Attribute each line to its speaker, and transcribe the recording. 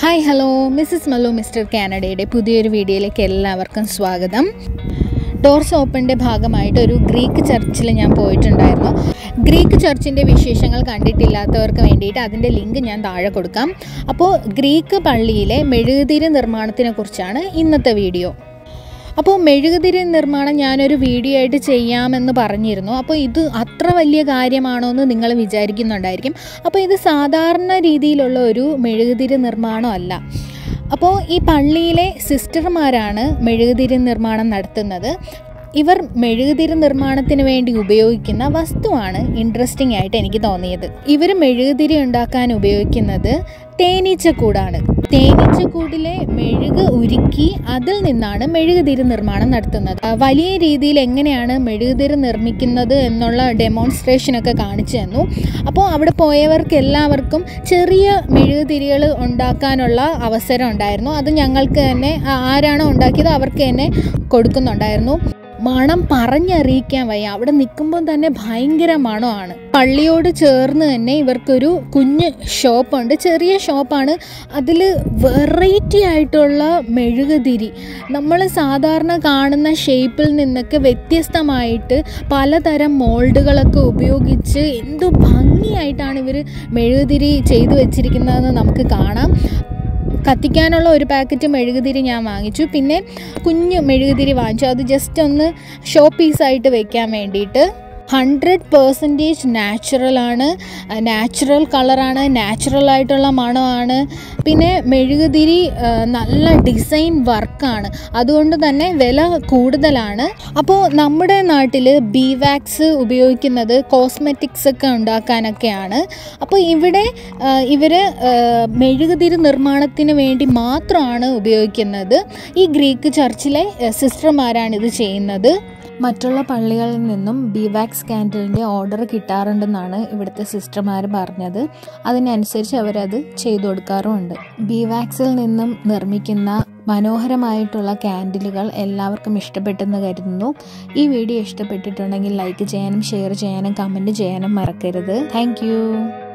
Speaker 1: hi hello Mrs Mallu Mr കാനഡയുടെ പുതിയൊരു വീഡിയോയിലേക്ക് എല്ലാവർക്കും സ്വാഗതം ഡോർസ് ഓപ്പണിൻ്റെ ഭാഗമായിട്ട് ഒരു ഗ്രീക്ക് ചർച്ചിൽ ഞാൻ പോയിട്ടുണ്ടായിരുന്നു ഗ്രീക്ക് ചർച്ചിൻ്റെ വിശേഷങ്ങൾ കണ്ടിട്ടില്ലാത്തവർക്ക് വേണ്ടിയിട്ട് അതിൻ്റെ ലിങ്ക് ഞാൻ താഴെ കൊടുക്കാം അപ്പോൾ ഗ്രീക്ക് പള്ളിയിലെ മെഴുകുതിരി നിർമ്മാണത്തിനെ കുറിച്ചാണ് ഇന്നത്തെ വീഡിയോ അപ്പോൾ മെഴുകുതിരി നിർമ്മാണം ഞാനൊരു വീഡിയോ ആയിട്ട് ചെയ്യാമെന്ന് പറഞ്ഞിരുന്നു അപ്പോൾ ഇത് അത്ര വലിയ കാര്യമാണോ എന്ന് നിങ്ങൾ വിചാരിക്കുന്നുണ്ടായിരിക്കും അപ്പോൾ ഇത് സാധാരണ രീതിയിലുള്ള ഒരു മെഴുകുതിരി നിർമ്മാണം അല്ല അപ്പോൾ ഈ പള്ളിയിലെ സിസ്റ്റർമാരാണ് മെഴുകുതിരി നിർമ്മാണം നടത്തുന്നത് ഇവർ മെഴുകുതിരി നിർമ്മാണത്തിന് വേണ്ടി ഉപയോഗിക്കുന്ന വസ്തുവാണ് ഇൻട്രസ്റ്റിംഗ് ആയിട്ട് എനിക്ക് തോന്നിയത് ഇവർ മെഴുകുതിരി ഉണ്ടാക്കാൻ ഉപയോഗിക്കുന്നത് തേനീച്ചക്കൂടാണ് തേനീച്ചക്കൂടിലെ മെഴുക് ഉരുക്കി അതിൽ നിന്നാണ് മെഴുകുതിരി നിർമ്മാണം നടത്തുന്നത് ആ, വലിയ രീതിയിൽ എങ്ങനെയാണ് മെഴുകുതിരി നിർമ്മിക്കുന്നത് എന്നുള്ള ഡെമോൺസ്ട്രേഷനൊക്കെ കാണിച്ചു തന്നു അപ്പോൾ അവിടെ പോയവർക്ക് എല്ലാവർക്കും ചെറിയ മെഴുകുതിരികൾ ഉണ്ടാക്കാനുള്ള അവസരം ഉണ്ടായിരുന്നു അത് ഞങ്ങൾക്ക് തന്നെ ആ- ആരാണോ ഉണ്ടാക്കിയത് അവർക്ക് തന്നെ കൊടുക്കുന്നുണ്ടായിരുന്നു മണം പറഞ്ഞറിയിക്കാൻ വയ്യ അവിടെ നിൽക്കുമ്പോൾ തന്നെ ഭയങ്കര മണമാണ് പള്ളിയോട് ചേർന്ന് തന്നെ ഇവർക്കൊരു കുഞ്ഞ് ഷോപ്പുണ്ട് ചെറിയ ഷോപ്പാണ് അതിൽ വെറൈറ്റി ആയിട്ടുള്ള മെഴുകുതിരി നമ്മൾ സാധാരണ കാണുന്ന ഷേപ്പിൽ നിന്നൊക്കെ വ്യത്യസ്തമായിട്ട് പലതരം മോൾഡുകളൊക്കെ ഉപയോഗിച്ച് എന്തു ഭംഗിയായിട്ടാണ് ഇവർ മെഴുകുതിരി ചെയ്തു വെച്ചിരിക്കുന്നതെന്ന് നമുക്ക് കാണാം കത്തിക്കാനുള്ള ഒരു പാക്കറ്റ് മെഴുകുതിരി ഞാൻ വാങ്ങിച്ചു പിന്നെ കുഞ്ഞു മെഴുകുതിരി വാങ്ങിച്ചു അത് ജസ്റ്റ് ഒന്ന് ഷോ പീസായിട്ട് വെക്കാൻ വേണ്ടിയിട്ട് ഹൺഡ്രഡ് പേഴ്സൻറ്റേജ് നാച്ചുറലാണ് നാച്ചുറൽ കളറാണ് നാച്ചുറൽ ആയിട്ടുള്ള മണമാണ് പിന്നെ മെഴുകുതിരി ആ, നല്ല ഡിസൈൻ വർക്കാണ് അതുകൊണ്ട് തന്നെ വില കൂടുതലാണ് അപ്പോൾ നമ്മുടെ നാട്ടിൽ ബി വാക്സ് ഉപയോഗിക്കുന്നത് കോസ്മെറ്റിക്സ് ഒക്കെ ഉണ്ടാക്കാനൊക്കെയാണ് അപ്പോൾ ഇവിടെ ഇവർ മെഴുകുതിരി നിർമ്മാണത്തിന് വേണ്ടി മാത്രമാണ് ഉപയോഗിക്കുന്നത് ഈ ഗ്രീക്ക് ചർച്ചിലെ സിസ്റ്റർമാരാണ് ഇത് ചെയ്യുന്നത് മറ്റുള്ള പള്ളികളിൽ നിന്നും ബിവാക്സ് കാൻഡിലിൻ്റെ ഓർഡർ കിട്ടാറുണ്ടെന്നാണ് ഇവിടുത്തെ സിസ്റ്റർമാർ പറഞ്ഞത് അതിനനുസരിച്ച് അവരത് ചെയ്തു കൊടുക്കാറുമുണ്ട് ബിവാക്സിൽ നിന്നും നിർമ്മിക്കുന്ന മനോഹരമായിട്ടുള്ള ക്യാൻഡിലുകൾ എല്ലാവർക്കും ഇഷ്ടപ്പെട്ടെന്ന് കരുതുന്നു ഈ വീഡിയോ ഇഷ്ടപ്പെട്ടിട്ടുണ്ടെങ്കിൽ ലൈക്ക് ചെയ്യാനും ഷെയർ ചെയ്യാനും കമൻറ്റ് ചെയ്യാനും മറക്കരുത് താങ്ക്